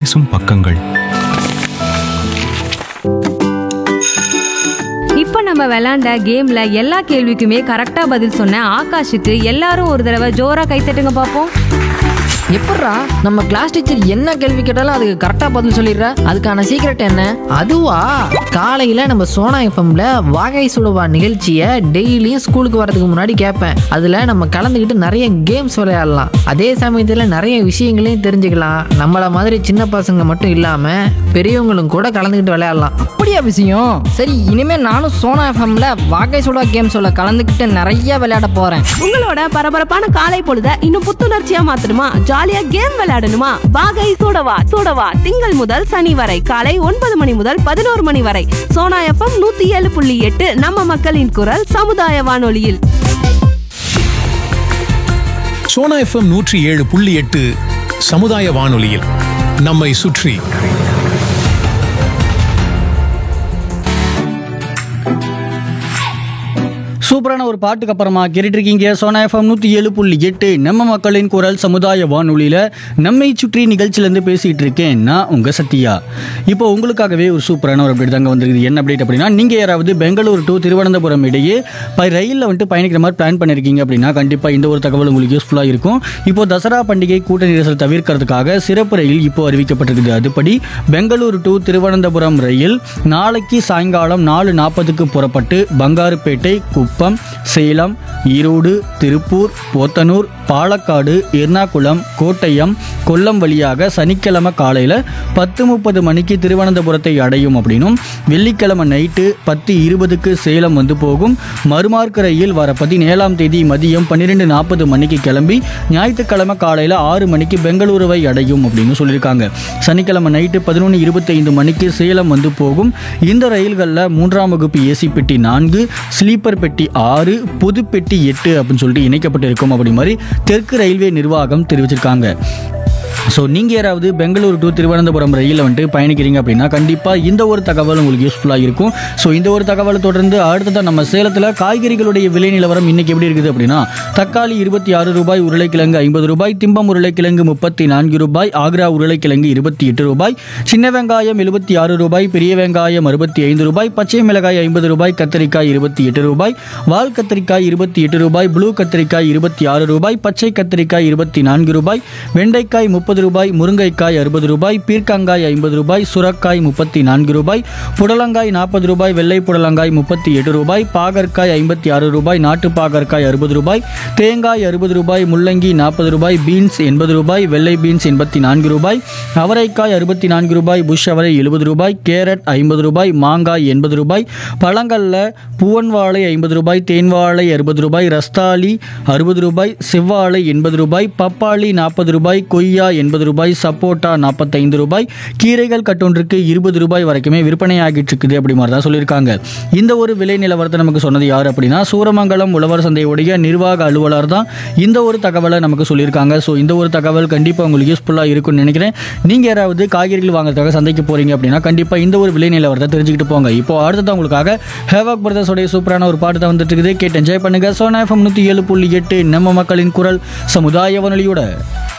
பேசும் பக்கங்கள் இப்போ நம்ம விளையாண்ட கேம்ல எல்லா கேள்விக்குமே கரெக்டா பதில் சொன்ன ஆகாஷுக்கு எல்லாரும் ஒரு தடவை ஜோரா கைத்தட்டுங்க பார்ப்போம் எப்பட்றா நம்ம கிளாஸ் டீச்சர் என்ன கேள்வி கேட்டாலும் அதுக்கு கரெக்டா பதில் சொல்லிடுற அதுக்கான சீக்ரெட் என்ன அதுவா காலையில நம்ம சோனா எஃப்எம்ல வாகை சுடுவா நிகழ்ச்சியை டெய்லியும் ஸ்கூலுக்கு வரதுக்கு முன்னாடி கேட்பேன் அதுல நம்ம கலந்துக்கிட்டு நிறைய கேம்ஸ் விளையாடலாம் அதே சமயத்துல நிறைய விஷயங்களையும் தெரிஞ்சுக்கலாம் நம்மள மாதிரி சின்ன பசங்க மட்டும் இல்லாம பெரியவங்களும் கூட கலந்துக்கிட்டு விளையாடலாம் அப்படியா விஷயம் சரி இனிமே நானும் சோனா எஃப்எம்ல வாகை சுடா கேம்ஸோட கலந்துக்கிட்டு நிறைய விளையாட போறேன் உங்களோட பரபரப்பான காலை பொழுத இன்னும் புத்துணர்ச்சியா மாத்தணுமா ஜாலியா கேம் விளையாடணுமா வாகை சூடவா சூடவா திங்கள் முதல் சனி வரை காலை ஒன்பது மணி முதல் பதினோரு மணி வரை சோனா எஃப்எம் நூத்தி ஏழு புள்ளி எட்டு நம்ம மக்களின் குரல் சமுதாய வானொலியில் சோனா எஃப்எம் நூற்றி ஏழு புள்ளி எட்டு சமுதாய வானொலியில் நம்மை சுற்றி சூப்பரான ஒரு பாட்டுக்கு அப்புறமா கேட்டுட்டு இருக்கீங்க சோனா எஃப்எம் நூற்றி ஏழு புள்ளி எட்டு நம்ம மக்களின் குரல் சமுதாய வானொலியில் நம்மை சுற்றி நிகழ்ச்சியிலேருந்து பேசிகிட்டு இருக்கேன் நான் உங்கள் சத்யா இப்போ உங்களுக்காகவே ஒரு சூப்பரான ஒரு அப்டேட் தாங்க வந்திருக்குது என்ன அப்டேட் அப்படின்னா நீங்கள் யாராவது பெங்களூர் டு திருவனந்தபுரம் இடையே இப்போ ரயிலில் வந்துட்டு பயணிக்கிற மாதிரி பிளான் பண்ணியிருக்கீங்க அப்படின்னா கண்டிப்பாக இந்த ஒரு தகவல் உங்களுக்கு யூஸ்ஃபுல்லாக இருக்கும் இப்போ தசரா பண்டிகை கூட்ட நெரிசல் தவிர்க்கிறதுக்காக சிறப்பு ரயில் இப்போ அறிவிக்கப்பட்டிருக்குது அதுபடி பெங்களூர் டு திருவனந்தபுரம் ரயில் நாளைக்கு சாயங்காலம் நாலு நாற்பதுக்கு புறப்பட்டு பங்காருப்பேட்டை குப்பம் சேலம் ஈரோடு திருப்பூர் போத்தனூர் பாலக்காடு எர்ணாகுளம் கோட்டயம் கொல்லம் வழியாக சனிக்கிழமை காலையில் பத்து முப்பது மணிக்கு திருவனந்தபுரத்தை அடையும் அப்படின்னும் வெள்ளிக்கிழமை நைட்டு பத்து இருபதுக்கு சேலம் வந்து போகும் மறுமார்க்க ரயில் வர பதினேழாம் தேதி மதியம் பன்னிரெண்டு நாற்பது மணிக்கு கிளம்பி ஞாயிற்றுக்கிழமை காலையில் ஆறு மணிக்கு பெங்களூருவை அடையும் அப்படின்னு சொல்லியிருக்காங்க சனிக்கிழமை நைட்டு பதினொன்று இருபத்தைந்து மணிக்கு சேலம் வந்து போகும் இந்த ரயில்களில் மூன்றாம் வகுப்பு ஏசி பெட்டி நான்கு ஸ்லீப்பர் பெட்டி ஆறு புது பெட்டி எட்டு அப்படின்னு சொல்லிட்டு இணைக்கப்பட்டிருக்கும் அப்படி மாதிரி தெற்கு ரயில்வே நிர்வாகம் தெரிவிச்சிருக்காங்க ஸோ நீங்கள் யாராவது பெங்களூரு டு திருவனந்தபுரம் ரயிலில் வந்துட்டு பயணிக்கிறீங்க அப்படின்னா கண்டிப்பாக இந்த ஒரு தகவல் உங்களுக்கு யூஸ்ஃபுல்லாக இருக்கும் ஸோ இந்த ஒரு தகவலை தொடர்ந்து அடுத்ததான் நம்ம சேலத்தில் காய்கறிகளுடைய விலை நிலவரம் இன்னைக்கு எப்படி இருக்குது அப்படின்னா தக்காளி இருபத்தி ஆறு ரூபாய் உருளைக்கிழங்கு ஐம்பது ரூபாய் திம்பம் உருளைக்கிழங்கு முப்பத்தி நான்கு ரூபாய் ஆக்ரா உருளைக்கிழங்கு இருபத்தி எட்டு ரூபாய் சின்ன வெங்காயம் எழுபத்தி ஆறு ரூபாய் பெரிய வெங்காயம் அறுபத்தி ஐந்து ரூபாய் பச்சை மிளகாய் ஐம்பது ரூபாய் கத்திரிக்காய் இருபத்தி எட்டு ரூபாய் வால் கத்திரிக்காய் இருபத்தி எட்டு ரூபாய் ப்ளூ கத்திரிக்காய் இருபத்தி ஆறு ரூபாய் பச்சை கத்திரிக்காய் இருபத்தி நான்கு ரூபாய் வெண்டைக்காய் முப்பது ரூபாய் முருங்கைக்காய் அறுபது ரூபாய் பீர்க்கங்காய் ஐம்பது ரூபாய் சுரக்காய் முப்பத்தி நான்கு ரூபாய் புடலங்காய் நாற்பது ரூபாய் வெள்ளை புடலங்காய் முப்பத்தி எட்டு ரூபாய் பாகற்காய் ஐம்பத்தி ஆறு ரூபாய் நாட்டு பாகற்காய் அறுபது ரூபாய் தேங்காய் அறுபது ரூபாய் முள்ளங்கி நாற்பது ரூபாய் பீன்ஸ் எண்பது ரூபாய் வெள்ளை பீன்ஸ் எண்பத்தி நான்கு ரூபாய் அவரைக்காய் அறுபத்தி நான்கு ரூபாய் புஷ் அவரை எழுபது ரூபாய் கேரட் ஐம்பது ரூபாய் மாங்காய் எண்பது ரூபாய் பழங்கள்ல பூவன் வாழை ஐம்பது ரூபாய் தேன் வாழை அறுபது ரூபாய் ரஸ்தாளி அறுபது ரூபாய் செவ்வாழை எண்பது ரூபாய் பப்பாளி நாற்பது ரூபாய் கொய்யா எண்பது ரூபாய் சப்போட்டா நாற்பத்தைந்து ரூபாய் கீரைகள் கட்டொன்றுக்கு இருபது ரூபாய் வரைக்குமே விற்பனையாகிட்டு இருக்குது அப்படி மாதிரி தான் சொல்லியிருக்காங்க இந்த ஒரு விலை நிலவரத்தை நமக்கு சொன்னது யார் அப்படின்னா சூரமங்கலம் உழவர் சந்தையுடைய நிர்வாக அலுவலர் தான் இந்த ஒரு தகவலை நமக்கு சொல்லியிருக்காங்க ஸோ இந்த ஒரு தகவல் கண்டிப்பாக உங்களுக்கு யூஸ்ஃபுல்லாக இருக்கும்னு நினைக்கிறேன் நீங்கள் யாராவது காய்கறிகள் வாங்குறதுக்காக சந்தைக்கு போகிறீங்க அப்படின்னா கண்டிப்பாக இந்த ஒரு விலை நிலவரத்தை தெரிஞ்சுக்கிட்டு போங்க இப்போ அடுத்தது உங்களுக்காக ஹேவாக் பிரதர்ஸோடைய சூப்பரான ஒரு பாட்டு தான் வந்துட்டு இருக்குது கேட்டு என்ஜாய் பண்ணுங்க சோனா எஃப்எம் நூற்றி ஏழு புள்ளி எட்டு நம்ம மக்களின் குரல் சமுதாய வானொலியோட